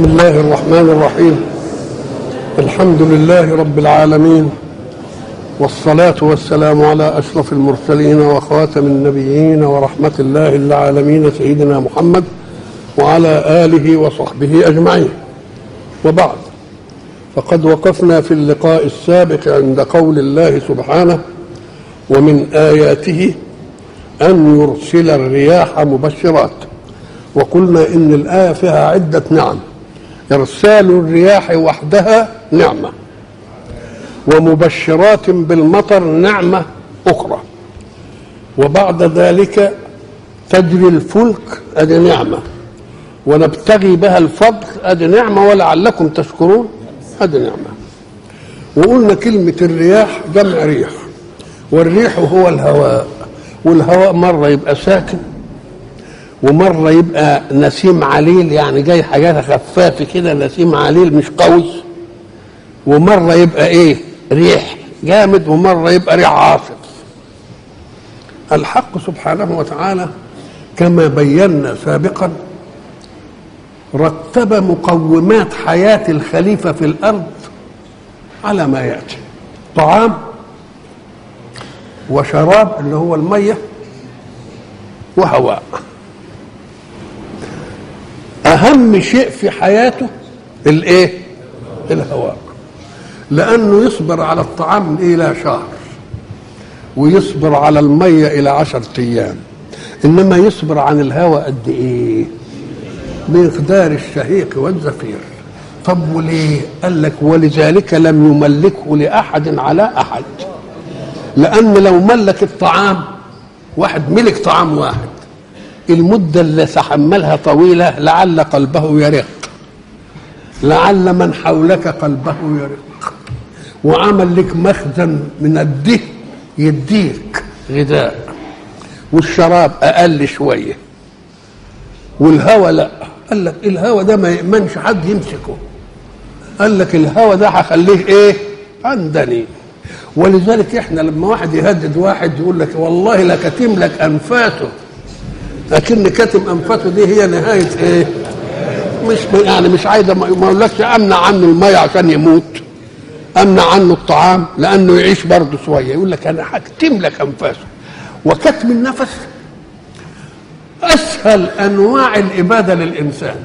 بسم الله الرحمن الرحيم الحمد لله رب العالمين والصلاة والسلام على أشرف المرسلين وخاتم النبيين ورحمة الله للعالمين سيدنا محمد وعلى آله وصحبه أجمعين وبعد فقد وقفنا في اللقاء السابق عند قول الله سبحانه ومن آياته أن يرسل الرياح مبشرات وقلنا إن الآية فيها عدة نعم إرسال الرياح وحدها نعمة ومبشرات بالمطر نعمة أخرى وبعد ذلك تجري الفلك أدي نعمة ونبتغي بها الفضل أدي نعمة ولعلكم تشكرون أدي نعمة وقلنا كلمة الرياح جمع ريح والريح هو الهواء والهواء مرة يبقى ساكن ومرة يبقى نسيم عليل يعني جاي حاجات خفافة كده نسيم عليل مش قوي ومرة يبقى ايه ريح جامد ومرة يبقى ريح عاصف الحق سبحانه وتعالى كما بينا سابقا رتب مقومات حياة الخليفة في الأرض على ما يأتي طعام وشراب اللي هو المية وهواء أهم شيء في حياته الإيه؟ الهواء لأنه يصبر على الطعام إلى شهر ويصبر على المية إلى عشرة أيام إنما يصبر عن الهواء قد إيه؟ بمقدار الشهيق والزفير طب وليه؟ قال لك ولذلك لم يملكه لأحد على أحد لأن لو ملك الطعام واحد ملك طعام واحد المدة اللي تحملها طويلة لعل قلبه يرق لعل من حولك قلبه يرق وعمل لك مخزن من الدهن يديك غذاء والشراب أقل شوية والهوى لا قال لك الهوى ده ما يأمنش حد يمسكه قال لك الهوى ده هخليه ايه عندني ولذلك احنا لما واحد يهدد واحد يقول لك والله لكتم لك انفاسه لكن كاتم انفاسه دي هي نهايه ايه؟ مش يعني مش عايزه ما اقولكش امنع عنه الميه عشان يموت امنع عنه الطعام لانه يعيش برضه شويه يقول لك انا هكتم لك انفاسه وكتم النفس اسهل انواع الاباده للانسان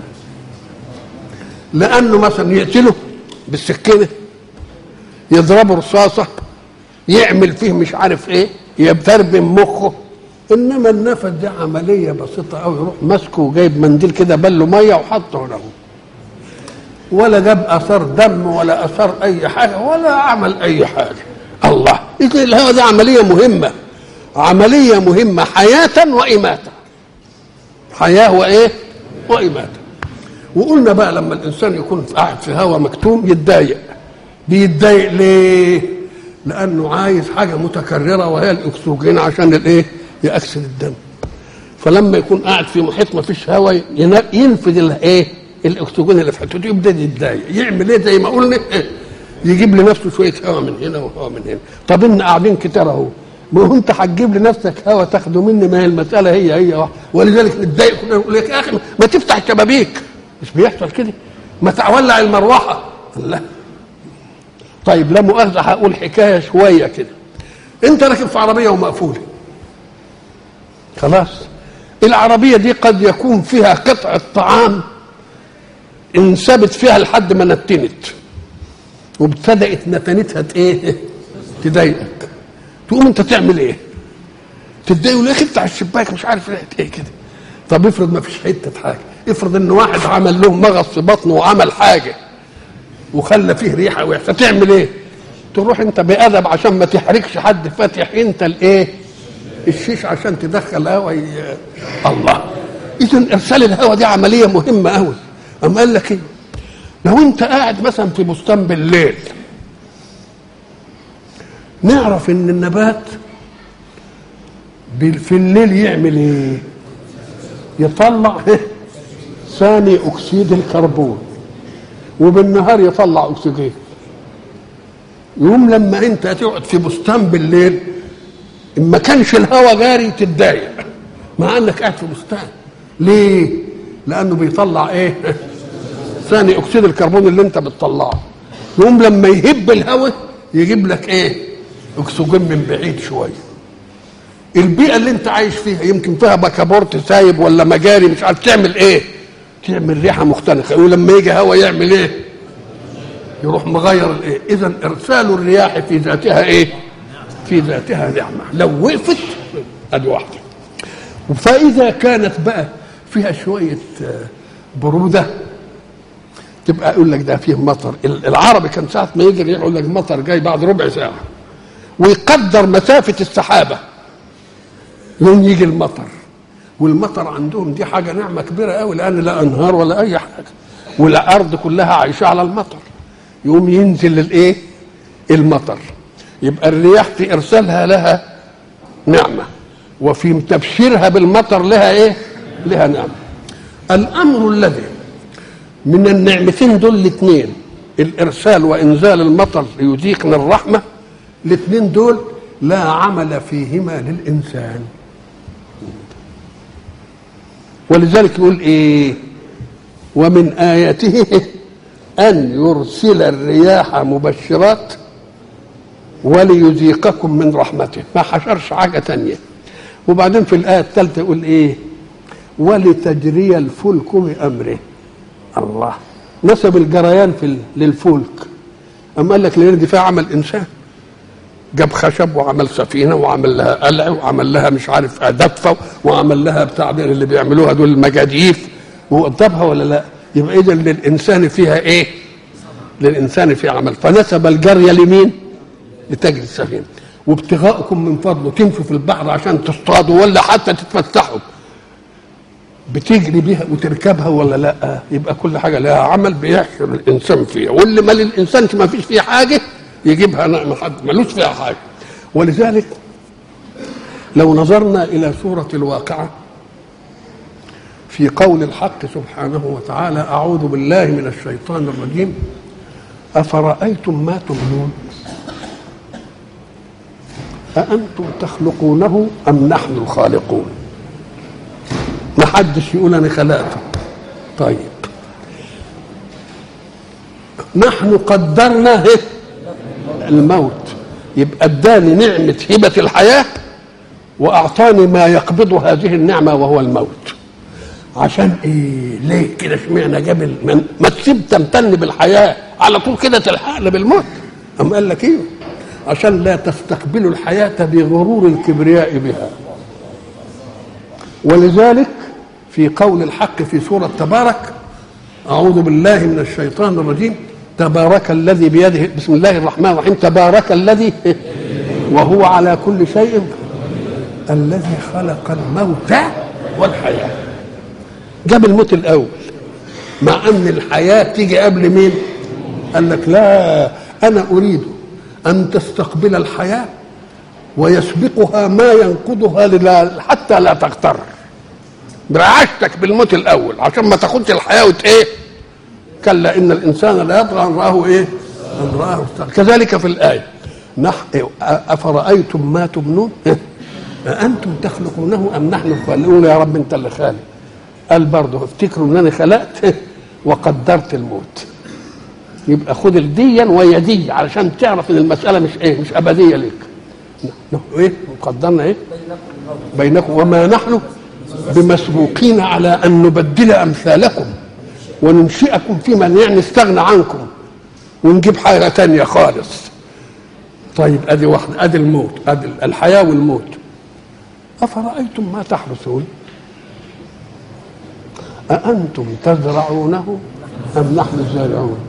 لانه مثلا يقتله بالسكينه يضربه رصاصه يعمل فيه مش عارف ايه يبتربم مخه انما النفس دي عمليه بسيطه قوي يروح ماسكه وجايب منديل كده بله ميه وحطه له ولا جاب اثار دم ولا اثار اي حاجه ولا عمل اي حاجه الله اذا الهواء ده عمليه مهمه عمليه مهمه حياه واماته حياه وايه واماته وقلنا بقى لما الانسان يكون قاعد في هواء مكتوم يتضايق بيتضايق ليه لانه عايز حاجه متكرره وهي الاكسجين عشان الايه يأكسد الدم فلما يكون قاعد في محيط ما فيش هواء ينفذ الايه الاكسجين اللي في حته يبدا يتضايق يعمل ايه زي ما قلنا يجيب لنفسه شويه هواء من هنا وهواء من هنا طب ان قاعدين كتير اهو ما هو انت هتجيب لنفسك هواء تاخده مني ما هي المساله هي هي واحده ولذلك نتضايق كلنا نقول لك يا اخي ما تفتح الشبابيك مش بيحصل كده ما تولع المروحه لا طيب لا مؤاخذه هقول حكايه شويه كده انت راكب في عربيه ومقفوله خلاص العربية دي قد يكون فيها قطعة طعام انثبت فيها لحد ما نتنت وابتدأت نتنتها ايه تضايقك تقوم انت تعمل ايه تتضايق يا اخي افتح الشباك مش عارف ايه كده طب افرض ما فيش حته حاجه افرض ان واحد عمل له مغص في بطنه وعمل حاجه وخلى فيه ريحه وحشه تعمل ايه تروح انت بادب عشان ما تحرجش حد فاتح انت الايه الشيش عشان تدخل هواء ي... الله اذا ارسال الهواء دي عمليه مهمه قوي اما قال لك ايه لو انت قاعد مثلا في بستان بالليل نعرف ان النبات في الليل يعمل ايه يطلع ثاني اكسيد الكربون وبالنهار يطلع اكسجين يوم لما انت تقعد في بستان بالليل ان ما كانش الهواء جاري تتضايق مع انك قاعد في بستان ليه لانه بيطلع ايه ثاني اكسيد الكربون اللي انت بتطلعه يقوم لما يهب الهواء يجيب لك ايه اكسجين من بعيد شويه البيئه اللي انت عايش فيها يمكن فيها بكابورت سايب ولا مجاري مش عارف تعمل ايه تعمل ريحه مختلفه ولما يجي هواء يعمل ايه يروح مغير الايه اذا ارسال الرياح في ذاتها ايه في ذاتها نعمه لو وقفت ادي واحده فاذا كانت بقى فيها شويه بروده تبقى يقول لك ده فيه مطر العربي كان ساعه ما يجي يقول لك مطر جاي بعد ربع ساعه ويقدر مسافه السحابه يوم يجي المطر والمطر عندهم دي حاجه نعمه كبيره قوي لان لا انهار ولا اي حاجه والارض كلها عايشه على المطر يقوم ينزل الايه المطر يبقى الرياح في ارسالها لها نعمه وفي تبشيرها بالمطر لها ايه لها نعمه الامر الذي من النعمتين دول الاثنين الارسال وانزال المطر ليذيقنا الرحمه الاثنين دول لا عمل فيهما للانسان ولذلك يقول ايه ومن اياته ان يرسل الرياح مبشرات وليذيقكم من رحمته ما حشرش حاجه تانية وبعدين في الايه الثالثه يقول ايه ولتجري الفلك بامره الله نسب الجريان في للفلك اما قال لك لان دي فيها عمل انسان جاب خشب وعمل سفينه وعمل لها قلع وعمل لها مش عارف دفه وعمل لها بتاع اللي بيعملوها دول المجاديف ووضبها ولا لا يبقى اذا للانسان فيها ايه؟ للانسان فيها عمل فنسب الجري لمين؟ لتجري السفينه وابتغاءكم من فضله تمشوا في البحر عشان تصطادوا ولا حتى تتفسحوا بتجري بيها وتركبها ولا لا يبقى كل حاجه لها عمل بيحشر الانسان فيها واللي ما للانسان ما فيش فيه حاجه يجيبها نعمه حد ملوش فيها حاجه ولذلك لو نظرنا الى سوره الواقعه في قول الحق سبحانه وتعالى اعوذ بالله من الشيطان الرجيم افرايتم ما تمنون أأنتم تخلقونه أم نحن الخالقون ما حدش يقول أنا خلقته طيب نحن قدرنا الموت يبقى اداني نعمة هبة الحياة وأعطاني ما يقبض هذه النعمة وهو الموت عشان ايه ليه كده اشمعنى جاب ما تسيب تمتن بالحياة على طول كده تلحقنا بالموت أم قال لك ايه عشان لا تستقبلوا الحياة بغرور الكبرياء بها ولذلك في قول الحق في سورة تبارك أعوذ بالله من الشيطان الرجيم تبارك الذي بيده بسم الله الرحمن الرحيم تبارك الذي وهو على كل شيء الذي خلق الموت والحياة جاب الموت الأول مع أن الحياة تيجي قبل مين قال لك لا أنا أريد أن تستقبل الحياة ويسبقها ما ينقضها حتى لا تغتر برعشتك بالموت الأول عشان ما تاخدش الحياة وت إيه كلا إن الإنسان لا يطغى أن رآه إيه أن رآه استغنى. كذلك في الآية نح... أفرأيتم ما تبنون أأنتم تخلقونه أم نحن الخالقون يا رب أنت اللي خالق قال برضه افتكروا ان انا خلقت وقدرت الموت يبقى خد الديا ويدي علشان تعرف ان المساله مش ايه مش ابديه ليك نحن ايه قدرنا ايه بينكم وما نحن بمسبوقين على ان نبدل امثالكم وننشئكم فيما يعني نستغنى عنكم ونجيب حاجه تانية خالص طيب ادي واحده ادي الموت ادي الحياه والموت افرايتم ما تحرثون أأنتم تزرعونه أم نحن الزارعون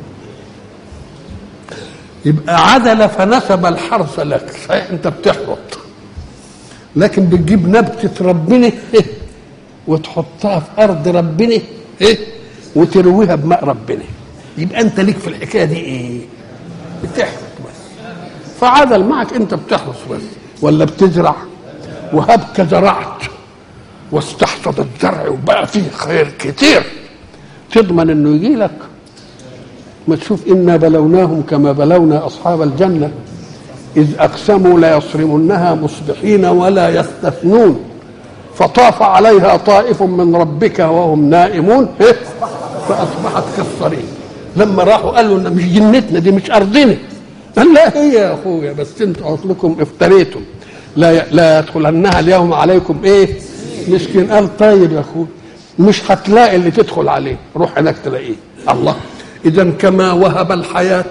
يبقى عدل فنسب الحرث لك صحيح انت بتحرث لكن بتجيب نبتة ربنا وتحطها في أرض ربنا وترويها بماء ربنا يبقى أنت ليك في الحكاية دي إيه؟ بتحرث بس فعدل معك أنت بتحرث بس ولا بتزرع وهبك زرعت واستحصد الزرع وبقى فيه خير كتير تضمن انه يجي لك ما تشوف انا بلوناهم كما بلونا اصحاب الجنه اذ اقسموا ليصرمنها مصبحين ولا يستثنون فطاف عليها طائف من ربك وهم نائمون فاصبحت كالصريم لما راحوا قالوا ان مش جنتنا دي مش ارضنا قال لا هي يا اخويا بس انتوا اصلكم افتريتم لا لا يدخلنها اليوم عليكم ايه مسكين قال طيب يا اخويا مش هتلاقي اللي تدخل عليه روح هناك تلاقيه الله اذا كما وهب الحياه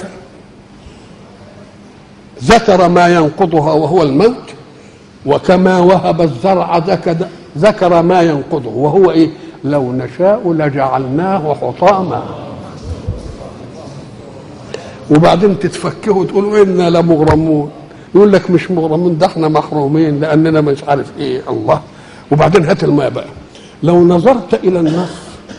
ذكر ما ينقضها وهو الموت وكما وهب الزرع ذكر- ذكر ما ينقضه وهو ايه لو نشاء لجعلناه حطاما وبعدين تتفكهوا تقولوا انا لمغرمون يقول لك مش مغرمون ده احنا محرومين لاننا مش عارف ايه الله وبعدين هات الماء بقى لو نظرت الى النص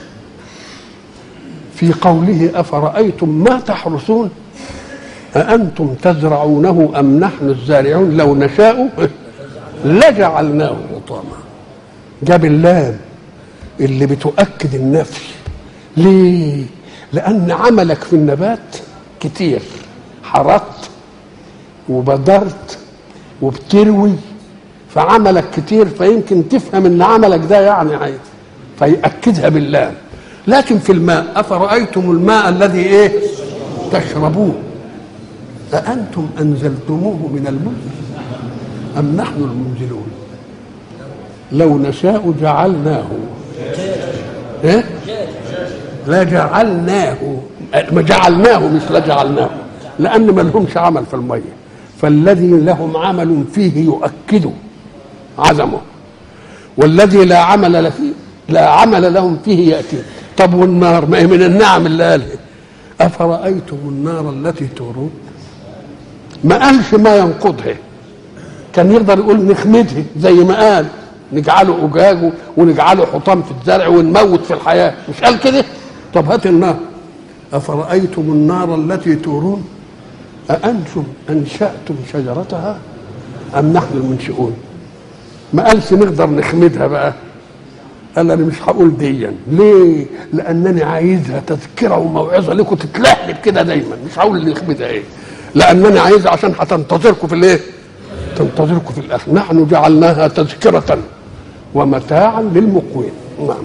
في قوله افرايتم ما تحرثون أأنتم تزرعونه أم نحن الزارعون لو نشاء لجعلناه حطاما جاب اللام اللي بتؤكد النفي ليه؟ لأن عملك في النبات كتير حرقت وبدرت وبتروي فعملك كتير فيمكن تفهم ان عملك ده يعني عايز فيأكدها بالله لكن في الماء أفرأيتم الماء الذي إيه تشربون أأنتم أنزلتموه من المزن أم نحن المنزلون لو نشاء جعلناه إيه؟ لا جعلناه ما جعلناه مش لا جعلناه لأن ما لهمش عمل في المية فالذي لهم عمل فيه يؤكد عزمه والذي لا عمل له فيه لا عمل لهم فيه يأتي طب والنار ما هي من النعم اللي قالها أفرأيتم النار التي تورون ما قالش ما ينقضها كان يقدر يقول نخمدها زي ما قال نجعله أجاج ونجعله حطام في الزرع ونموت في الحياة مش قال كده طب هات النار أفرأيتم النار التي تورون أأنتم أنشأتم شجرتها أم نحن المنشئون ما قالش نقدر نخمدها بقى قال انا مش هقول ديا ليه لانني عايزها تذكره وموعظه لكم تتلهب كده دايما مش هقول اللي يخمدها ايه لانني عايزها عشان هتنتظركم في الايه تنتظركم في الاخر نحن جعلناها تذكره ومتاعا للمقوين نعم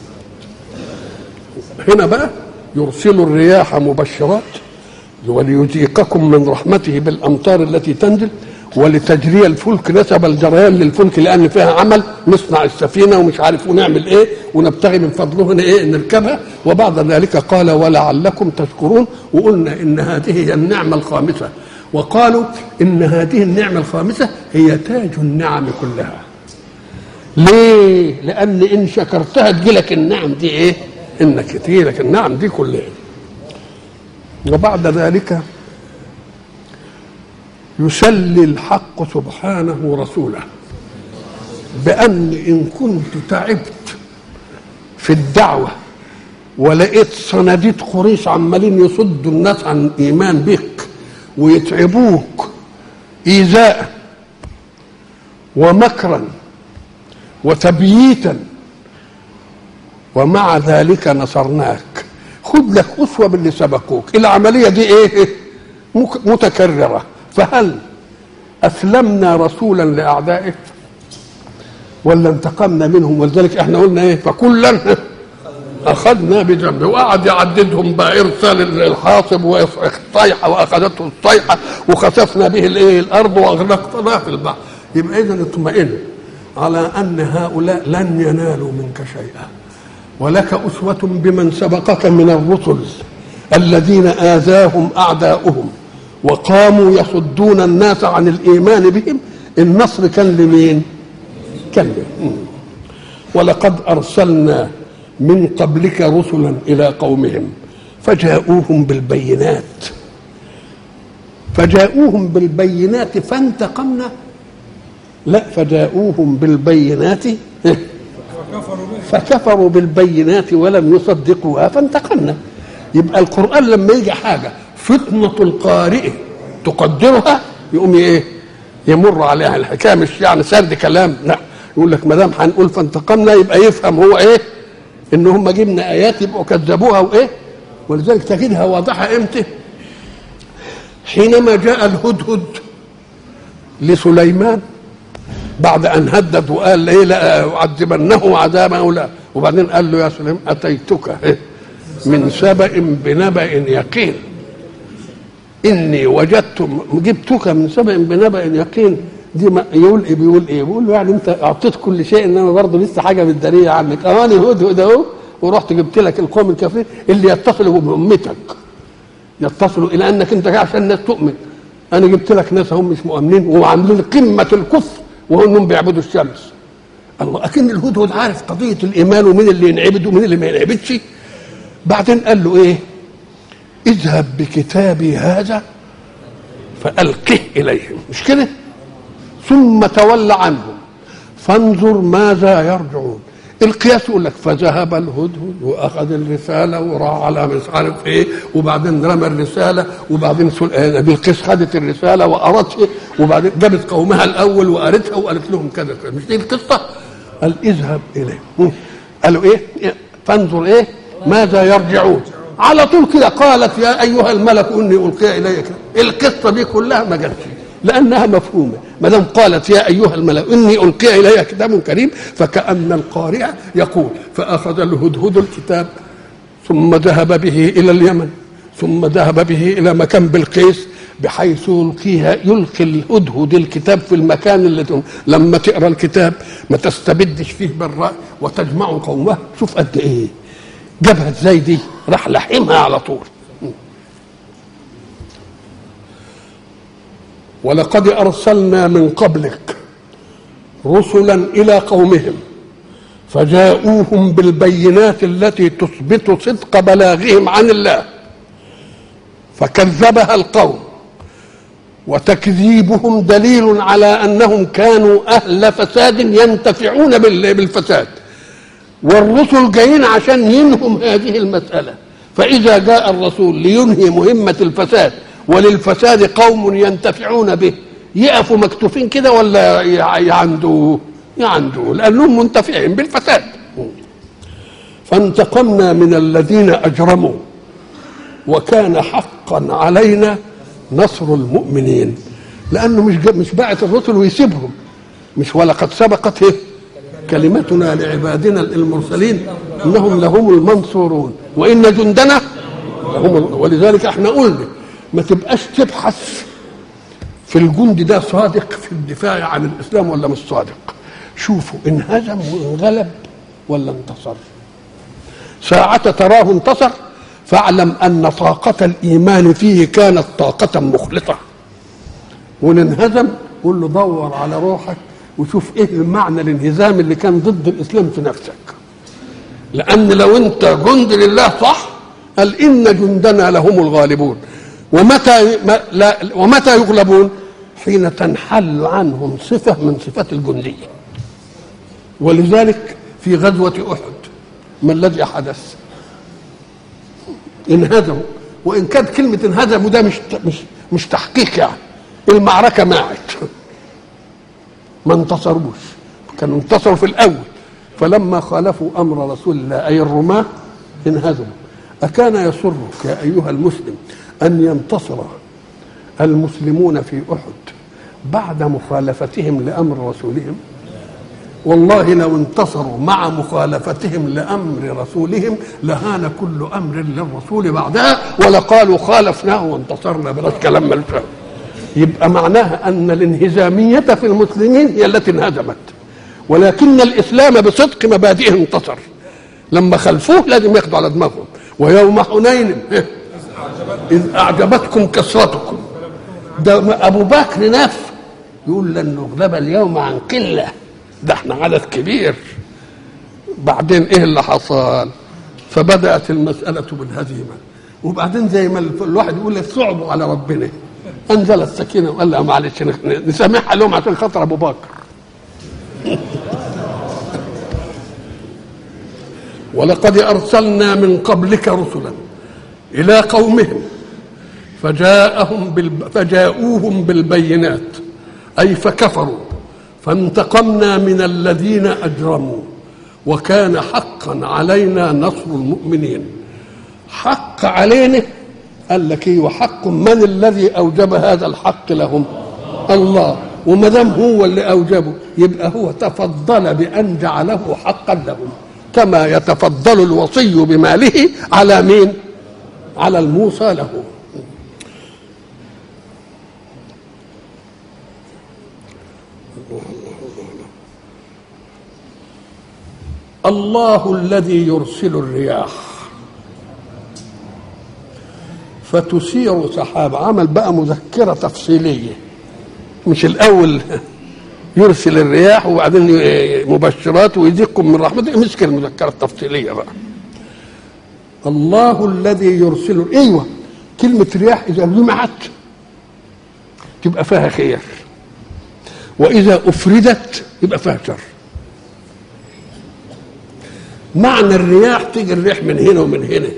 هنا بقى يرسل الرياح مبشرات وليذيقكم من رحمته بالامطار التي تنزل ولتجري الفلك نسب الجريان للفلك لان فيها عمل نصنع السفينه ومش عارف ونعمل ايه ونبتغي من فضله هنا ايه نركبها وبعد ذلك قال ولعلكم تشكرون وقلنا ان هذه هي النعمه الخامسه وقالوا ان هذه النعمه الخامسه هي تاج النعم كلها ليه؟ لان ان شكرتها تجيلك النعم دي ايه؟ انك تجيلك النعم دي كلها وبعد ذلك يسلي الحق سبحانه رسوله بأن إن كنت تعبت في الدعوة ولقيت صناديد قريش عمالين يصدوا الناس عن الإيمان بك ويتعبوك إيذاء ومكرا وتبييتا ومع ذلك نصرناك خذ لك أسوة باللي سبقوك العملية دي إيه متكررة فهل أسلمنا رسولا لأعدائك ولا انتقمنا منهم ولذلك احنا قلنا ايه فكلا اخذنا بجنبه وقعد يعددهم بقى ارسال الحاصب والصيحه واخذته الصيحه وخسفنا به الايه الارض واغرقناه في البحر يبقى اذا اطمئن على ان هؤلاء لن ينالوا منك شيئا ولك اسوه بمن سبقك من الرسل الذين اذاهم اعداؤهم وقاموا يصدون الناس عن الايمان بهم النصر كان لمين؟ كان لهم ولقد ارسلنا من قبلك رسلا الى قومهم فجاءوهم بالبينات فجاءوهم بالبينات فانتقمنا لا فجاءوهم بالبينات فكفروا بالبينات ولم يصدقوها فانتقمنا يبقى القران لما يجي حاجه فتنه القارئ تقدرها يقوم ايه يمر عليها الحكايه مش يعني سرد كلام لا يقول لك ما دام هنقول فانتقمنا يبقى يفهم هو ايه ان هم جبنا ايات يبقوا كذبوها وايه ولذلك تجدها واضحه امتى حينما جاء الهدهد لسليمان بعد ان هدد وقال ايه لا اعذبنه عذابا او لا وبعدين قال له يا سليمان اتيتك إيه من سبأ بنبأ يقين إني وجدت جبتك من سبأ بنبأ يقين دي ما يقول ايه بيقول ايه بيقول له يعني انت اعطيت كل شيء انما برضه لسه حاجه بالداريه عنك اواني هود هود اهو ورحت جبت لك القوم الكافرين اللي يتصلوا بامتك يتصلوا الى انك انت جاي عشان الناس تؤمن انا جبت لك ناس هم مش مؤمنين وعاملين قمه الكفر وهم بيعبدوا الشمس الله اكن الهدهد عارف قضيه الايمان ومين اللي ينعبد ومين اللي ما ينعبدش بعدين قال له ايه اذهب بكتابي هذا فالقه اليهم مش كده ثم تول عنهم فانظر ماذا يرجعون القياس يقول لك فذهب الهدهد واخذ الرساله وراح على مش عارف ايه وبعدين رمى الرساله وبعدين بلقيس خدت الرساله وقرتها وبعدين جابت قومها الاول وقرتها وقالت لهم كذا كذا مش دي القصه؟ قال اذهب اليه قالوا ايه؟ فانظر ايه؟ ماذا يرجعون على طول كده قالت يا ايها الملك اني القي اليك القصه دي كلها ما جاتش لانها مفهومه ما دام قالت يا ايها الملأ اني القي الي كتاب كريم فكان القارئ يقول فاخذ الهدهد الكتاب ثم ذهب به الى اليمن ثم ذهب به الى مكان بلقيس بحيث يلقيها يلقي الهدهد الكتاب في المكان اللي لما تقرا الكتاب ما تستبدش فيه بالراي وتجمع قومه شوف قد ايه جابها ازاي دي راح لحمها على طول ولقد ارسلنا من قبلك رسلا الى قومهم فجاءوهم بالبينات التي تثبت صدق بلاغهم عن الله فكذبها القوم وتكذيبهم دليل على انهم كانوا اهل فساد ينتفعون بالفساد والرسل جايين عشان ينهم هذه المساله فاذا جاء الرسول لينهي مهمه الفساد وللفساد قوم ينتفعون به يقفوا مكتوفين كده ولا يعندوا يعندوا لانهم منتفعين بالفساد فانتقمنا من الذين اجرموا وكان حقا علينا نصر المؤمنين لانه مش مش باعت الرسل ويسيبهم مش ولقد سبقت إيه؟ كلمتنا لعبادنا المرسلين انهم لهم المنصورون وان جندنا هم ولذلك احنا قلنا ما تبقاش تبحث في الجند ده صادق في الدفاع عن الاسلام ولا مش صادق شوفوا انهزم وانغلب ولا انتصر ساعة تراه انتصر فاعلم ان طاقة الايمان فيه كانت طاقة مخلصة وان انهزم قول له دور على روحك وشوف ايه المعنى الانهزام اللي كان ضد الاسلام في نفسك لان لو انت جند لله صح قال ان جندنا لهم الغالبون ومتى لا ومتى يغلبون حين تنحل عنهم صفه من صفات الجنديه ولذلك في غزوه احد ما الذي حدث انهزموا وان كانت كلمه انهزموا ده مش مش مش تحقيق يعني المعركه ماعت ما انتصروش كانوا انتصروا في الاول فلما خالفوا امر رسول الله اي الرماه انهزموا اكان يسرك يا ايها المسلم ان ينتصر المسلمون في احد بعد مخالفتهم لامر رسولهم والله لو انتصروا مع مخالفتهم لامر رسولهم لهان كل امر للرسول بعدها ولقالوا خالفناه وانتصرنا بلاش كلام ملوش يبقى معناها ان الانهزاميه في المسلمين هي التي انهزمت ولكن الاسلام بصدق مبادئه انتصر لما خلفوه لازم ياخدوا على دماغهم ويوم حنين اذ اعجبتكم كثرتكم ده ابو بكر نفسه يقول لن نغلب اليوم عن قله ده احنا عدد كبير بعدين ايه اللي حصل فبدات المساله بالهزيمه وبعدين زي ما الواحد يقول لك صعبوا على ربنا انزل السكينه وقال لها معلش نسامحها لهم عشان خاطر ابو بكر ولقد ارسلنا من قبلك رسلا الى قومهم فجاءهم بال... فجاءوهم بالبينات اي فكفروا فانتقمنا من الذين اجرموا وكان حقا علينا نصر المؤمنين حق علينا قال لك ايه وحق من الذي اوجب هذا الحق لهم الله وما دام هو اللي اوجبه يبقى هو تفضل بان جعله حقا لهم وقتما يتفضل الوصي بماله على مين على الموصى له الله الذي يرسل الرياح فتثير سحاب عمل بقى مذكره تفصيليه مش الاول يرسل الرياح وبعدين مبشرات ويذيقكم من رحمته مسك المذكره التفصيليه بقى الله الذي يرسل ايوه كلمه رياح اذا جمعت تبقى فيها خير واذا افردت يبقى فيها شر معنى الرياح تيجي الريح من هنا ومن هنا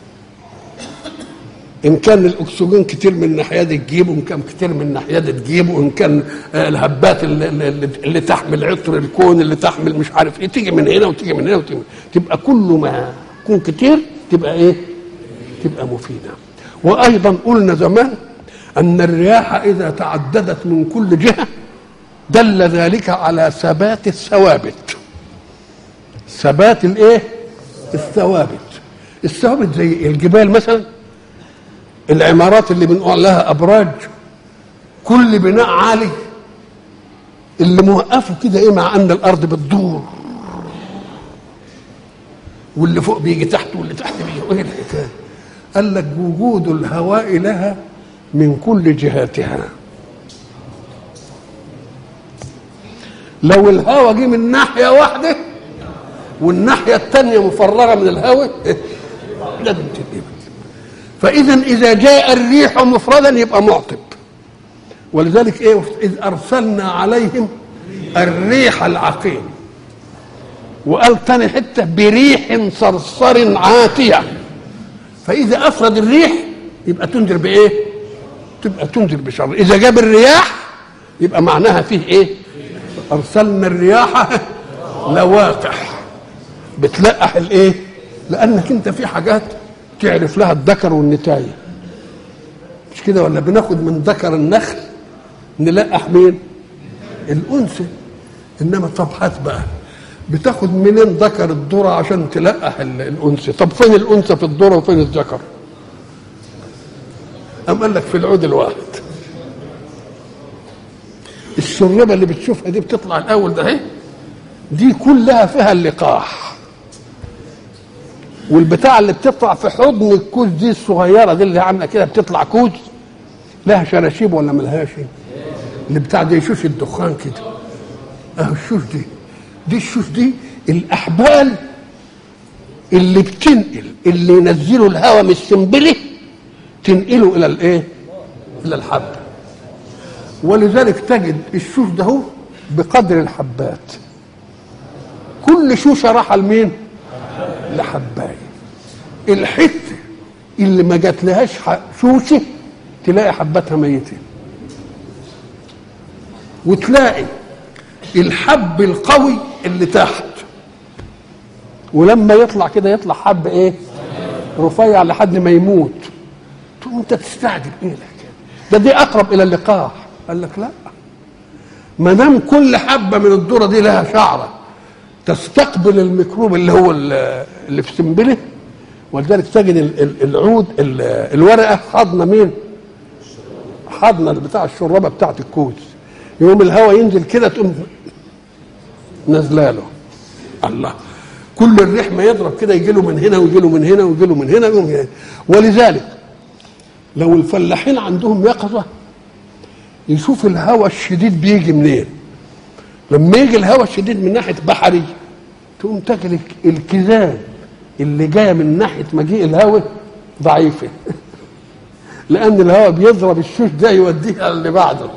ان كان الاكسجين كتير من الناحيه دي تجيبه ان كان كتير من الناحيه دي تجيبه ان كان الهبات اللي, اللي, اللي تحمل عطر الكون اللي تحمل مش عارف ايه تيجي من هنا وتيجي من هنا وتيجي من تبقى كل ما يكون كتير تبقى ايه تبقى مفيده وايضا قلنا زمان ان الرياح اذا تعددت من كل جهه دل ذلك على ثبات الثوابت ثبات الايه الثوابت الثوابت زي الجبال مثلا العمارات اللي بنقول لها ابراج كل بناء عالي اللي موقفه كده ايه مع ان الارض بتدور واللي فوق بيجي تحت واللي تحت بيجي ايه الحكايه قال لك وجود الهواء لها من كل جهاتها لو الهواء جه من ناحيه واحده والناحيه الثانيه مفرغه من الهواء لازم تبقى فاذا اذا جاء الريح مفردا يبقى معطب ولذلك ايه اذ ارسلنا عليهم الريح العقيم وقال تاني حته بريح صرصر عاتيه فاذا افرد الريح يبقى تنذر بايه تبقى تنذر بشر اذا جاب الرياح يبقى معناها فيه ايه ارسلنا الرياح لواقح بتلقح الايه لانك انت في حاجات تعرف لها الذكر والنتايه مش كده ولا بناخد من ذكر النخل نلقح مين الانثى انما طب هات بقى بتاخد منين ذكر الذره عشان تلقح الانثى طب فين الانثى في الذره وفين الذكر أم قال لك في العود الواحد الشربة اللي بتشوفها دي بتطلع الأول ده اهي دي كلها فيها اللقاح والبتاع اللي بتطلع في حضن الكوز دي الصغيره دي اللي عامله كده بتطلع كوز لها شراشيب ولا ملهاش اللي بتاع دي شوش الدخان كده اهو الشوش دي دي الشوش دي الاحبال اللي بتنقل اللي ينزلوا الهواء من السنبله تنقله الى الايه الى الحب ولذلك تجد الشوش ده هو بقدر الحبات كل شوشه راحه لمين لحبايه الحته اللي ما جات لهاش شوشه تلاقي حباتها ميته وتلاقي الحب القوي اللي تحت ولما يطلع كده يطلع حب ايه رفيع لحد ما يموت تقوم انت تستعجب ايه الحكايه ده دي اقرب الى اللقاح قال لك لا ما دام كل حبه من الذره دي لها شعره تستقبل الميكروب اللي هو اللي في سنبله ولذلك تجد العود الورقه حاضنه مين؟ حاضنه بتاع الشرابه بتاعت الكوز يوم الهواء ينزل كده تقوم نازله له الله كل الريح ما يضرب كده يجي له من هنا ويجي له من هنا ويجي له من هنا يقوم هنا. ولذلك لو الفلاحين عندهم يقظه يشوف الهواء الشديد بيجي منين لما يجي الهواء الشديد من ناحيه بحري تقوم تجد الكذاب اللي جايه من ناحيه مجيء الهواء ضعيفه لان الهواء بيضرب الشوش ده يوديه على اللي بعده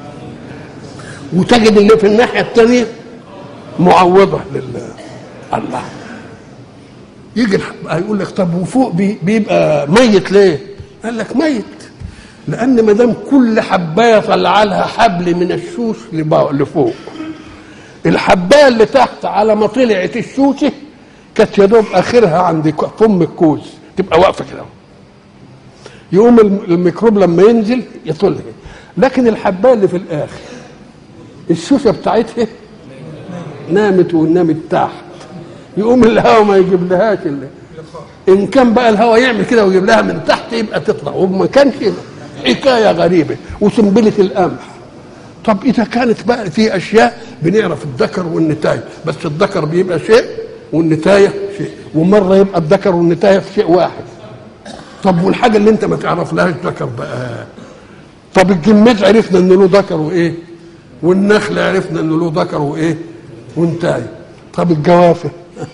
وتجد اللي في الناحيه الثانيه معوضه لله الله يجي يقول لك طب وفوق بي بيبقى ميت ليه؟ قال لك ميت لان ما دام كل حبايه طلع لها حبل من الشوش لفوق الحبايه اللي تحت على ما طلعت الشوشه كانت يا دوب اخرها عند فم الكوز تبقى واقفه كده يقوم الميكروب لما ينزل يطلها لكن الحبايه اللي في الاخر الشوشه بتاعتها نامت ونامت تحت يقوم الهواء ما يجيب لهاش اللي. ان كان بقى الهواء يعمل كده ويجيب لها من تحت يبقى تطلع وما كانش حكايه غريبه وسنبله القمح طب اذا كانت بقى في اشياء بنعرف الذكر والنتايه بس الذكر بيبقى شيء والنتايه شيء ومره يبقى الذكر والنتايه في شيء واحد طب والحاجه اللي انت ما تعرف لهاش ذكر بقى طب الجماد عرفنا انه له ذكر وايه والنخل عرفنا انه له ذكر وايه وانتايه طب الجوافه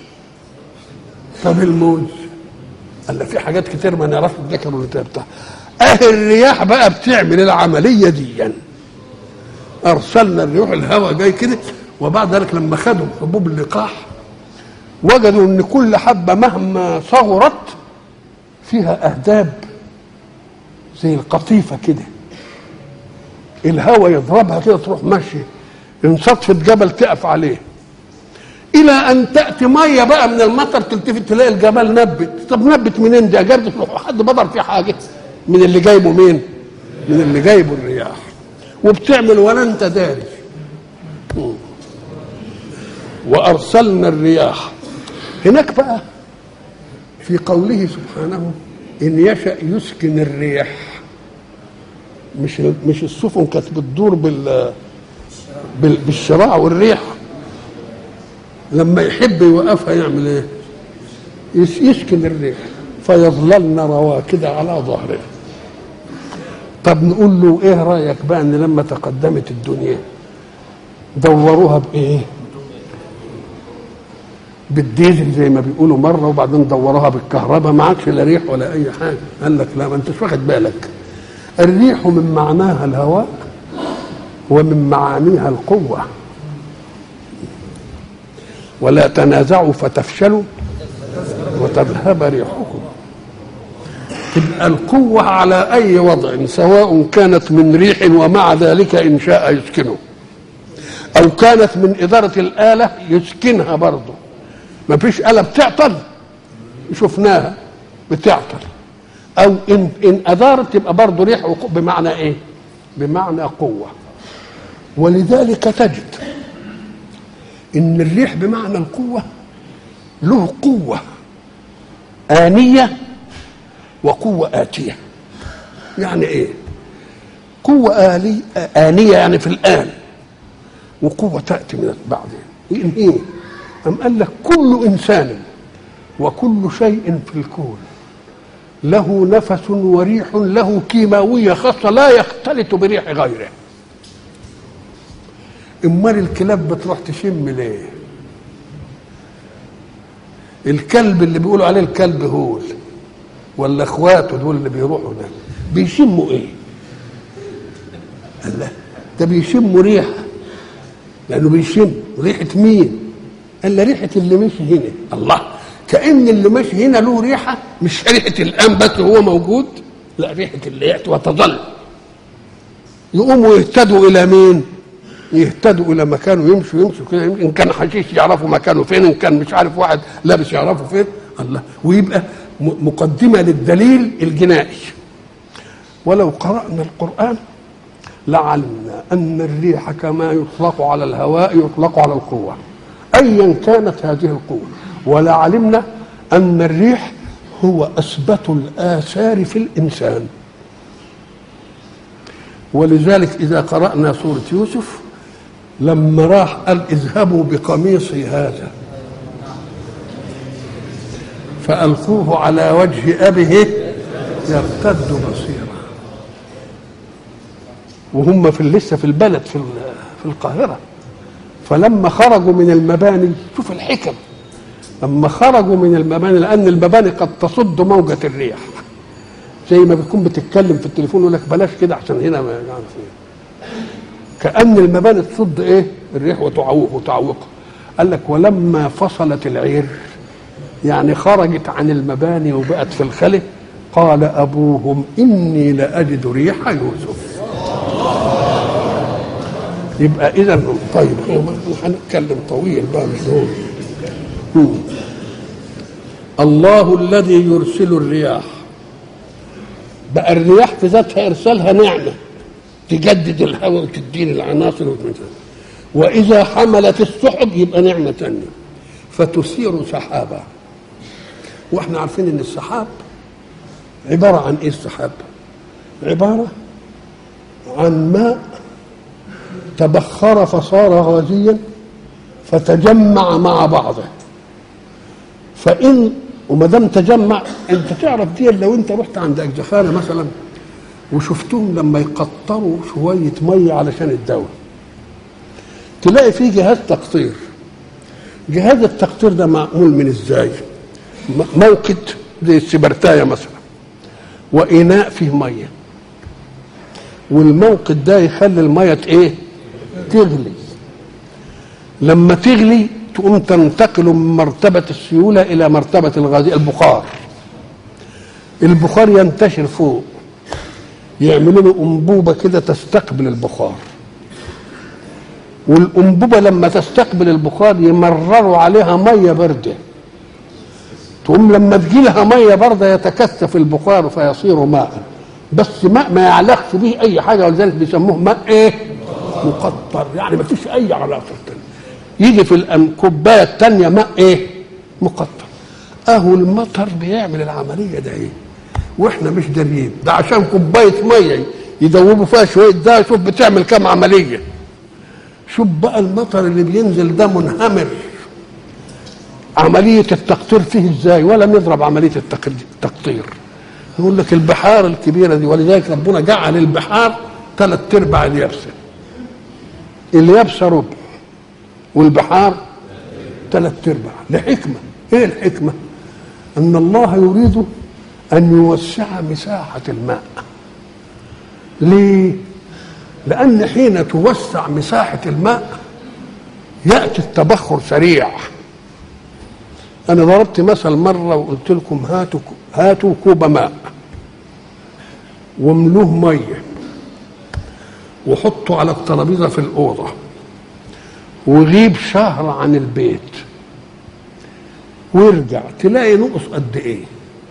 طب الموز قال في حاجات كتير ما نعرفش الذكر والانتايه بتاعها اهل الرياح بقى بتعمل العمليه دي يعني. ارسلنا الريح الهواء جاي كده وبعد ذلك لما خدوا حبوب اللقاح وجدوا ان كل حبه مهما صغرت فيها اهداب زي القطيفه كده الهواء يضربها كده تروح ماشيه ان صدفه جبل تقف عليه الى ان تاتي ميه بقى من المطر تلتفت تلاقي الجبل نبت طب نبت منين دي اجابت حد بضر فيه حاجه من اللي جايبه مين من اللي جايبه الرياح وبتعمل ولا انت داري وارسلنا الرياح هناك بقى في قوله سبحانه ان يشا يسكن الريح مش مش السفن كانت بتدور بال بالشراع والريح لما يحب يوقفها يعمل ايه يسكن الريح فيظللن رواكد على ظهره طب نقول له ايه رايك بقى ان لما تقدمت الدنيا دوروها بايه بالديزل زي ما بيقولوا مره وبعدين دوروها بالكهرباء ما عادش لا ريح ولا اي حاجه قال لك لا ما انتش واخد بالك الريح من معناها الهواء ومن معانيها القوه ولا تنازعوا فتفشلوا وتذهب ريحكم تبقى القوة على أي وضع سواء كانت من ريح ومع ذلك إن شاء يسكنه أو كانت من إدارة الآلة يسكنها برضه ما فيش آلة بتعطل شفناها بتعطل أو إن إن أدارت تبقى برضه ريح بمعنى إيه؟ بمعنى قوة ولذلك تجد إن الريح بمعنى القوة له قوة آنية وقوة آتية يعني إيه قوة آلي آنية يعني في الآن وقوة تأتي من بعدين إن إيه أم قال لك كل إنسان وكل شيء في الكون له نفس وريح له كيماوية خاصة لا يختلط بريح غيره امال الكلاب بتروح تشم ليه الكلب اللي بيقولوا عليه الكلب هول ولا اخواته دول اللي بيروحوا ده بيشموا ايه الله ده بيشموا ريحه لانه بيشم ريحه مين قال ريحه اللي مشي هنا الله كان اللي ماشي هنا له ريحه مش ريحه الان بس هو موجود لا ريحه اللي ياتي وتظل يقوموا يهتدوا الى مين يهتدوا الى مكانه يمشوا يمشوا كده ان كان حشيش يعرفوا مكانه فين ان كان مش عارف واحد لابس يعرفوا فين الله ويبقى مقدمه للدليل الجنائي ولو قرانا القران لعلمنا ان الريح كما يطلق على الهواء يطلق على القوه ايا كانت هذه القوه ولعلمنا ان الريح هو اثبت الاثار في الانسان ولذلك اذا قرانا سوره يوسف لما راح قال اذهبوا بقميصي هذا فألقوه على وجه أبيه يرتد بصيرا وهم في لسه في البلد في في القاهرة فلما خرجوا من المباني شوف الحكم لما خرجوا من المباني لأن المباني قد تصد موجة الريح زي ما بتكون بتتكلم في التليفون يقول لك بلاش كده عشان هنا ما يعني كأن المباني تصد ايه الريح وتعوق وتعوقها قال لك ولما فصلت العير يعني خرجت عن المباني وبقت في الخلة قال أبوهم إني لأجد ريح يوسف يبقى إذا طيب هنتكلم طويل بقى مش هو الله الذي يرسل الرياح بقى الرياح في ذاتها إرسالها نعمة تجدد الهواء وتدين العناصر وإذا حملت السحب يبقى نعمة تانية فتثير سحابا واحنا عارفين ان السحاب عباره عن ايه السحاب عباره عن ماء تبخر فصار غازيا فتجمع مع بعضه فان وما دام تجمع انت تعرف دي لو انت رحت عند اجزخانه مثلا وشفتهم لما يقطروا شويه ميه علشان الدواء تلاقي فيه جهاز تقطير جهاز التقطير ده معمول من ازاي م- موقد زي السبرتايه مثلا واناء فيه ميه والموقد ده يخلي الميه ايه تغلي لما تغلي تقوم تنتقل من مرتبة السيولة إلى مرتبة الغاز البخار البخار ينتشر فوق يعملوا له أنبوبة كده تستقبل البخار والأنبوبة لما تستقبل البخار يمرروا عليها مية باردة تقوم لما تجي لها مية باردة يتكثف البخار فيصير ماء بس ماء ما يعلقش به أي حاجة ولذلك بيسموه ماء إيه؟ مقطر يعني ما فيش أي علاقة تانية يجي في الكوبايه الثانيه ماء ايه؟ مقطر اهو المطر بيعمل العمليه ده ايه؟ واحنا مش داريين ده عشان كوبايه ميه يدوبوا فيها شويه ده شوف بتعمل كام عمليه شوف بقى المطر اللي بينزل ده منهمر عمليه التقطير فيه ازاي ولا نضرب عمليه التق- التقطير يقول لك البحار الكبيره دي ولذلك ربنا جعل البحار ثلاث ارباع اليابسه اليابسه ربع والبحار ثلاث ارباع لحكمه ايه الحكمه ان الله يريد ان يوسع مساحه الماء ليه لان حين توسع مساحه الماء ياتي التبخر سريع انا ضربت مثل مره وقلت لكم هاتوا هاتوا كوب ماء واملوه ميه وحطوا على الترابيزه في الاوضه وغيب شهر عن البيت وارجع تلاقي نقص قد ايه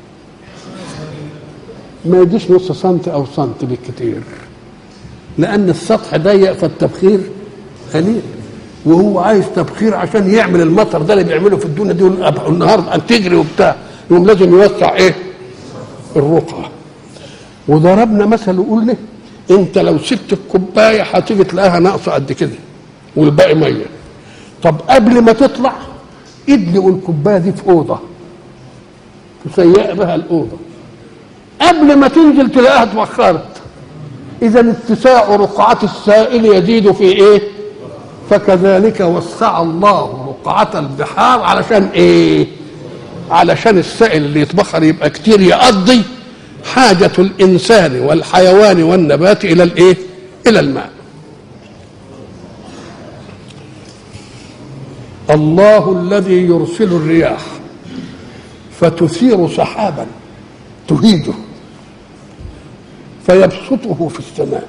ما يديش نص سنت او سنت بالكتير لان السطح ضيق فالتبخير قليل وهو عايز تبخير عشان يعمل المطر ده اللي بيعمله في الدنيا دي والأب- والنهارده ان تجري وبتاع يقوم لازم يوسع ايه الرقعه وضربنا مثل وقلنا انت لو سبت الكوبايه هتيجي تلاقيها ناقصه قد كده والباقي ميه طب قبل ما تطلع ادلقوا الكوبايه دي في اوضه تسيق بها الاوضه قبل ما تنزل تلاقيها اتبخرت اذا اتساع رقعة السائل يزيد في ايه فكذلك وسع الله رقعة البحار علشان ايه علشان السائل اللي يتبخر يبقى كتير يقضي حاجة الإنسان والحيوان والنبات إلى الإيه؟ إلى الماء. الله الذي يرسل الرياح فتثير سحابا تهيجه فيبسطه في السماء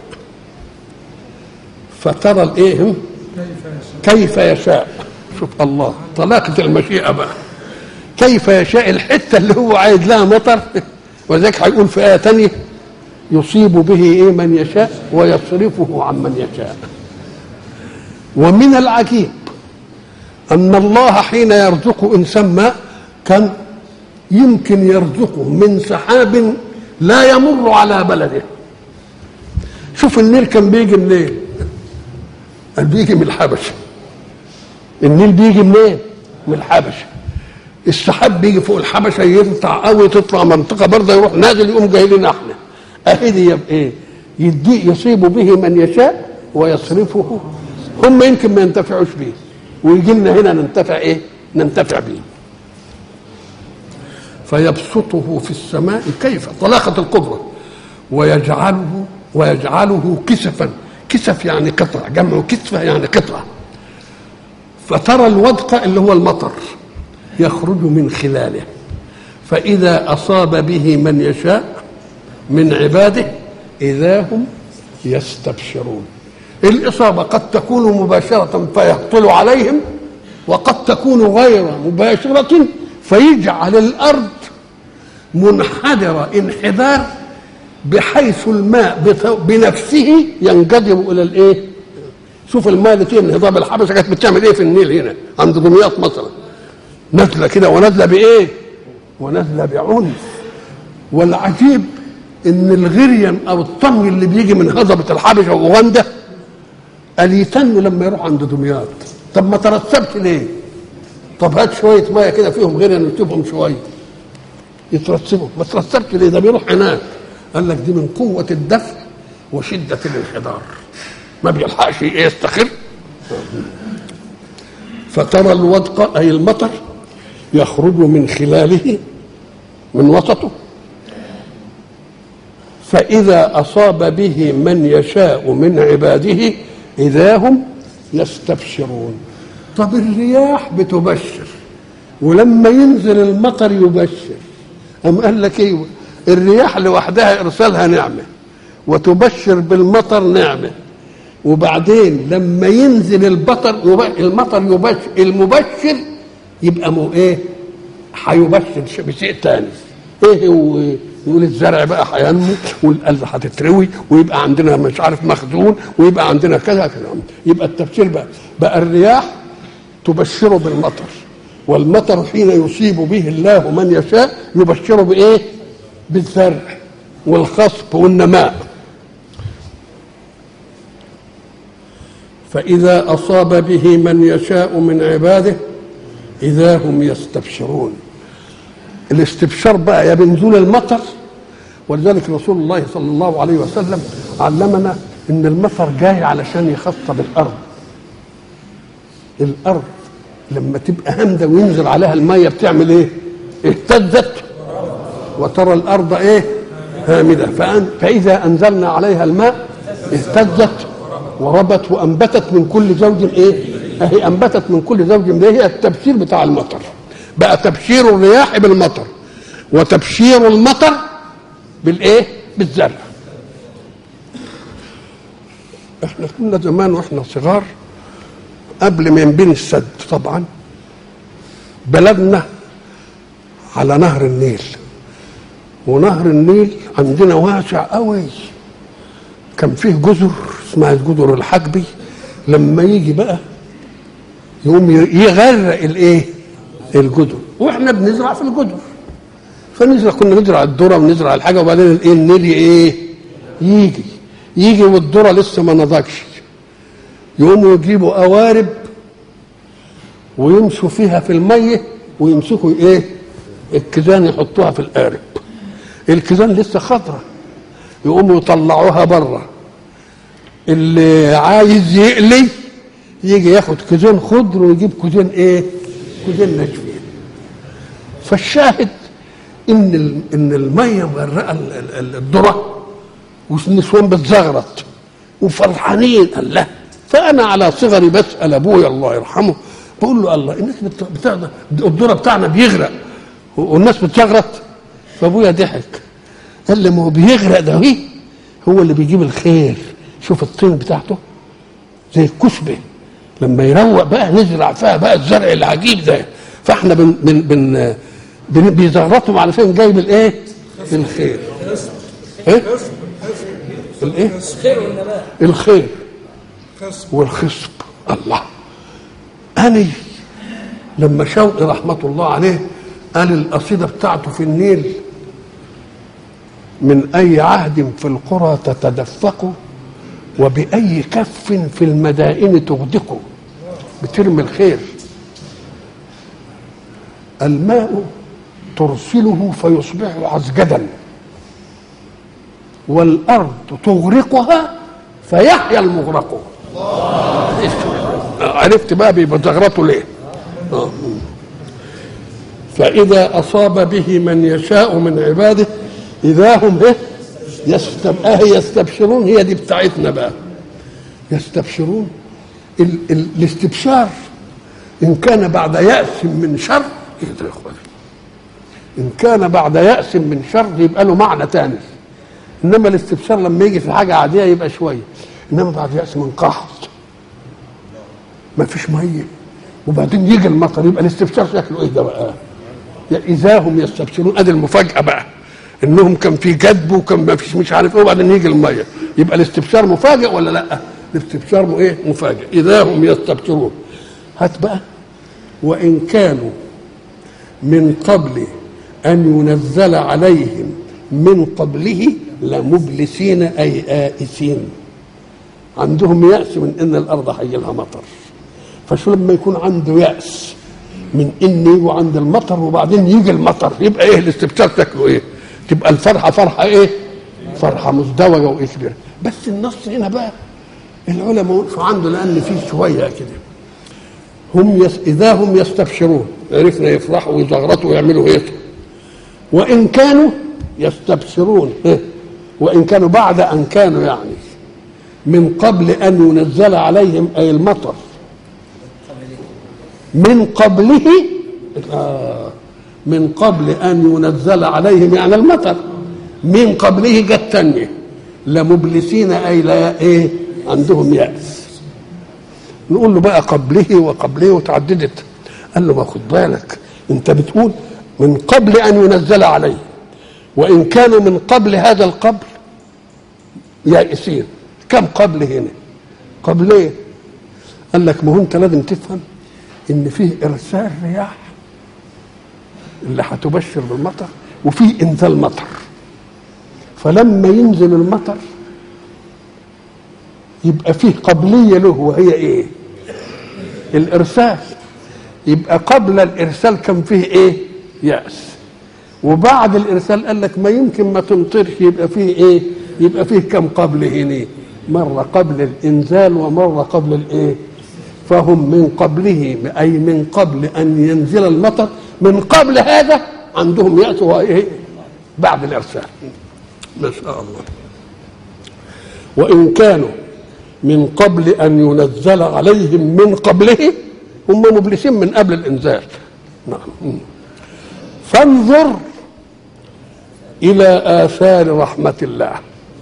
فترى الايه كيف يشاء شوف الله طلاقة المشيئة بقى كيف يشاء الحتة اللي هو عايز لها مطر وذلك هيقول في آية تانية يصيب به ايه من يشاء ويصرفه عن من يشاء ومن العجيب أن الله حين يرزق إنسان ماء كان يمكن يرزقه من سحاب لا يمر على بلده شوف النيل كان بيجي منين قال بيجي من الحبشة النيل بيجي منين من الحبشة السحاب بيجي فوق الحبشة يقطع قوي تطلع منطقة برضه يروح نازل يقوم جاي لنا احنا اهي دي يبقى ايه يدي يصيب به من يشاء ويصرفه هم يمكن ما ينتفعوش به ويجي لنا هنا ننتفع ايه ننتفع به فيبسطه في السماء كيف طلاقة القدرة ويجعله ويجعله كسفا كسف يعني قطع جمع كسفة يعني قطعة فترى الودق اللي هو المطر يخرج من خلاله فإذا أصاب به من يشاء من عباده إذا هم يستبشرون الإصابة قد تكون مباشرة فيهطل عليهم وقد تكون غير مباشرة فيجعل الأرض منحدرة انحدار بحيث الماء بث- بنفسه ينجذب إلى الإيه؟ شوف الماء اللي فيه من هضاب الحبشة كانت بتعمل إيه في النيل هنا عند دمياط مثلا نازله كده ونازله بايه ونازله بعنف والعجيب ان الغريان او الطمي اللي بيجي من هضبه الحبشه واوغندا قال يتنوا لما يروح عند دمياط طب ما ترتبش ليه طب هات شويه ميه كده فيهم غريان وتسيبهم شويه يترتبوا ما ترتبش ليه ده بيروح هناك قال لك دي من قوه الدفع وشده الانحدار ما بيلحقش ايه يستقر فترى الودق اي المطر يخرج من خلاله من وسطه فإذا أصاب به من يشاء من عباده إذا هم يستبشرون طب الرياح بتبشر ولما ينزل المطر يبشر أم قال لك ايه الرياح لوحدها إرسالها نعمة وتبشر بالمطر نعمة وبعدين لما ينزل البطر المطر يبشر المبشر يبقى مو ايه هيبشر بشيء تاني ايه هو يقول الزرع بقى هينمو والارض هتتروي ويبقى عندنا مش عارف مخزون ويبقى عندنا كذا كذا يبقى التبشير بقى بقى الرياح تبشر بالمطر والمطر حين يصيب به الله من يشاء يبشر بايه؟ بالزرع والخصب والنماء فإذا أصاب به من يشاء من عباده إذا هم يستبشرون الاستبشار بقى يا بنزول المطر ولذلك رسول الله صلى الله عليه وسلم علمنا ان المطر جاي علشان يخطب الارض الارض لما تبقى هامده وينزل عليها الميه بتعمل ايه اهتزت وترى الارض ايه هامده فأن فاذا انزلنا عليها الماء اهتزت وربت وانبتت من كل زوج ايه اهي انبتت من كل زوج ده هي التبشير بتاع المطر بقى تبشير الرياح بالمطر وتبشير المطر بالايه بالزرع احنا كنا زمان واحنا صغار قبل ما ينبني السد طبعا بلدنا على نهر النيل ونهر النيل عندنا واسع قوي كان فيه جزر اسمها جزر الحجبي لما يجي بقى يقوم يغرق الايه الجدر واحنا بنزرع في الجدر فنزرع كنا نزرع الذره ونزرع الحاجه وبعدين الايه النيل ايه يجي يجي والذره لسه ما نضجش يقوموا يجيبوا قوارب ويمشوا فيها في الميه ويمسكوا ايه الكيزان يحطوها في القارب الكيزان لسه خضره يقوموا يطلعوها بره اللي عايز يقلي يجي ياخد كيزان خضر ويجيب كيزان ايه كيزان ناشفين فالشاهد ان ان الميه مغرقه الذره والنسوان بتزغرط وفرحانين الله فانا على صغري بسال ابويا الله يرحمه بقول له الله الناس بتاخد الذره بتاعنا بيغرق والناس بتزغرط فابويا ضحك قال لي ما هو بيغرق ده هي هو اللي بيجيب الخير شوف الطين بتاعته زي الكشبه لما يروق بقى نزرع فيها بقى الزرع العجيب ده فاحنا بن بن بن, بن بيزغرطهم علشان جايب الايه؟ الخير ايه؟ الايه؟ الخير والخصب الله أني لما شوقي رحمة الله عليه قال القصيدة بتاعته في النيل من أي عهد في القرى تتدفق وبأي كف في المدائن تغدق بترمي الخير الماء ترسله فيصبح عزجدا والأرض تغرقها فيحيا المغرق عرفت بقى بيتغرطوا ليه آه. فإذا أصاب به من يشاء من عباده إذا هم إيه يستب... آه يستبشرون هي دي بتاعتنا بقى يستبشرون ال... ال... الاستبشار إن كان بعد يأس من شر إيه ده يا إخواني إن كان بعد يأس من شر يبقى له معنى تاني إنما الاستبشار لما يجي في حاجة عادية يبقى شوية إنما بعد يأس من قحط ما فيش ميه وبعدين يجي المطر يبقى الاستبشار شكله ايه ده بقى؟ اذا هم يستبشرون ادي المفاجاه بقى انهم كان في جدب وكان ما فيش مش عارف ايه وبعدين يجي الميه يبقى الاستبشار مفاجئ ولا لا؟ الاستبشار ايه؟ مفاجئ اذا هم يستبشرون هات بقى وان كانوا من قبل أن ينزل عليهم من قبله لمبلسين أي آئسين عندهم يأس من إن الأرض هيجي لها مطر فشو لما يكون عنده يأس من إن يجوا عند المطر وبعدين يجي المطر يبقى إيه الاستبشار شكله إيه؟ تبقى الفرحة فرحة إيه؟ فرحة مزدوجة وإيه كبيرة بس النص هنا بقى العلماء وقفوا عنده لأن فيه شوية كده هم يس... إذا هم يستبشرون عرفنا يفرحوا ويزغرطوا ويعملوا إيه وإن كانوا يستبشرون إيه؟ وإن كانوا بعد أن كانوا يعني من قبل أن ينزل عليهم أي المطر من قبله آه من قبل أن ينزل عليهم يعني المطر من قبله جت تانية لمبلسين أي لا إيه عندهم يأس نقول له بقى قبله وقبله وتعددت قال له ما خد بالك انت بتقول من قبل ان ينزل عليه وان كانوا من قبل هذا القبل يائسين كم قبل هنا قبل ايه قال لك ما هو انت لازم تفهم ان فيه ارسال رياح اللي هتبشر بالمطر وفيه انزال مطر فلما ينزل المطر يبقى فيه قبليه له وهي ايه الارسال يبقى قبل الارسال كان فيه ايه ياس وبعد الارسال قال لك ما يمكن ما تمطرش يبقى فيه ايه يبقى فيه كم قبل هنا مره قبل الانزال ومره قبل الايه فهم من قبله اي من قبل ان ينزل المطر من قبل هذا عندهم ياس وايه بعد الارسال ما شاء الله وان كانوا من قبل ان ينزل عليهم من قبله هم مبلسين من قبل الانزال نعم فانظر الى اثار رحمه الله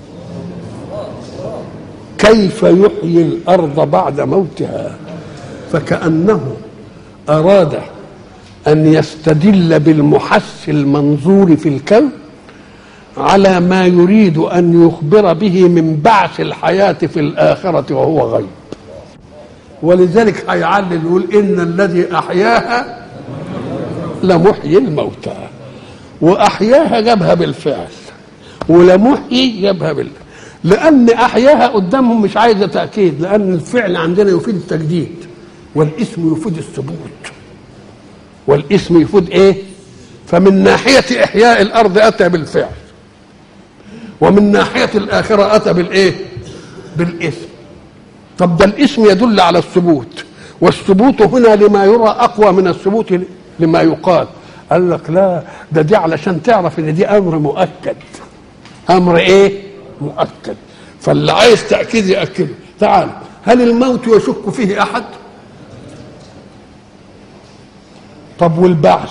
كيف يحيي الارض بعد موتها فكانه اراد ان يستدل بالمحس المنظور في الكون على ما يريد ان يخبر به من بعث الحياه في الاخره وهو غيب ولذلك هيعلل يقول ان الذي احياها لمحيي الموتى واحياها جابها بالفعل ولمحيي جابها بال لان احياها قدامهم مش عايزه تاكيد لان الفعل عندنا يفيد التجديد والاسم يفيد الثبوت والاسم يفيد ايه فمن ناحيه احياء الارض اتى بالفعل ومن ناحيه الاخره اتى بالايه بالاسم طب ده الاسم يدل على الثبوت والثبوت هنا لما يرى اقوى من الثبوت لما يقال قال لك لا ده دي علشان تعرف ان دي امر مؤكد امر ايه مؤكد فاللي عايز تاكيد ياكده تعال هل الموت يشك فيه احد طب والبعث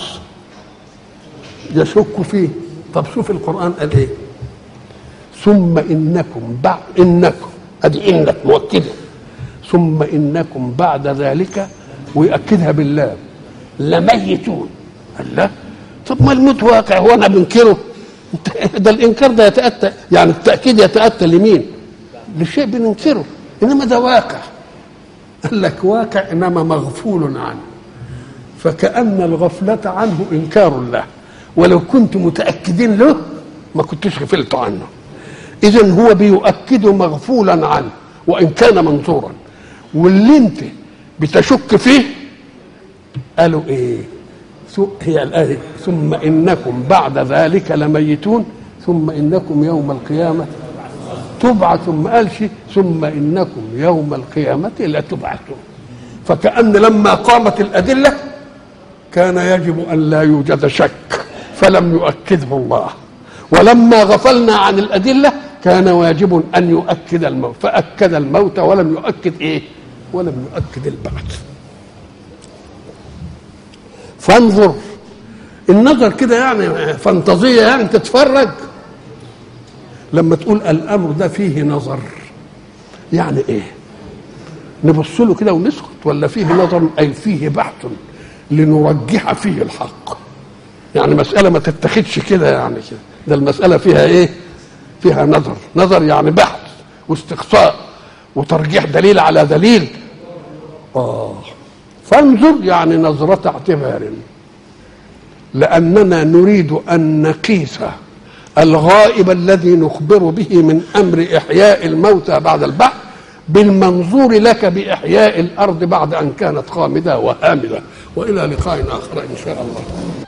يشك فيه طب شوف القران قال ايه ثم انكم بعد انكم ادي انك مؤكده ثم انكم بعد ذلك ويأكدها بالله لميتون قال لا طب ما الموت واقع هو انا بنكره ده الانكار ده يتاتى يعني التاكيد يتاتى لمين؟ لشيء بننكره انما ده واقع قال لك واقع انما مغفول عنه فكأن الغفلة عنه إنكار له ولو كنت متأكدين له ما كنتش غفلت عنه إذا هو بيؤكد مغفولا عنه وإن كان منظورا واللي أنت بتشك فيه قالوا إيه هي الآية ثم إنكم بعد ذلك لميتون ثم إنكم يوم القيامة تبعث ما قالش ثم إنكم يوم القيامة لتبعثون فكأن لما قامت الأدلة كان يجب أن لا يوجد شك فلم يؤكده الله ولما غفلنا عن الأدلة كان واجب أن يؤكد الموت فأكد الموت ولم يؤكد إيه ولم يؤكد البعث فانظر النظر كده يعني فانتازية يعني تتفرج لما تقول الأمر ده فيه نظر يعني إيه نبص له كده ونسكت ولا فيه نظر أي فيه بحث لنرجح فيه الحق يعني مسألة ما تتخذش كده يعني كده ده المسألة فيها ايه فيها نظر نظر يعني بحث واستقصاء وترجيح دليل على دليل اه فانظر يعني نظرة اعتبار لأننا نريد أن نقيس الغائب الذي نخبر به من أمر إحياء الموتى بعد البعث بالمنظور لك بإحياء الأرض بعد أن كانت خامدة وهامدة وإلى لقاء آخر إن شاء الله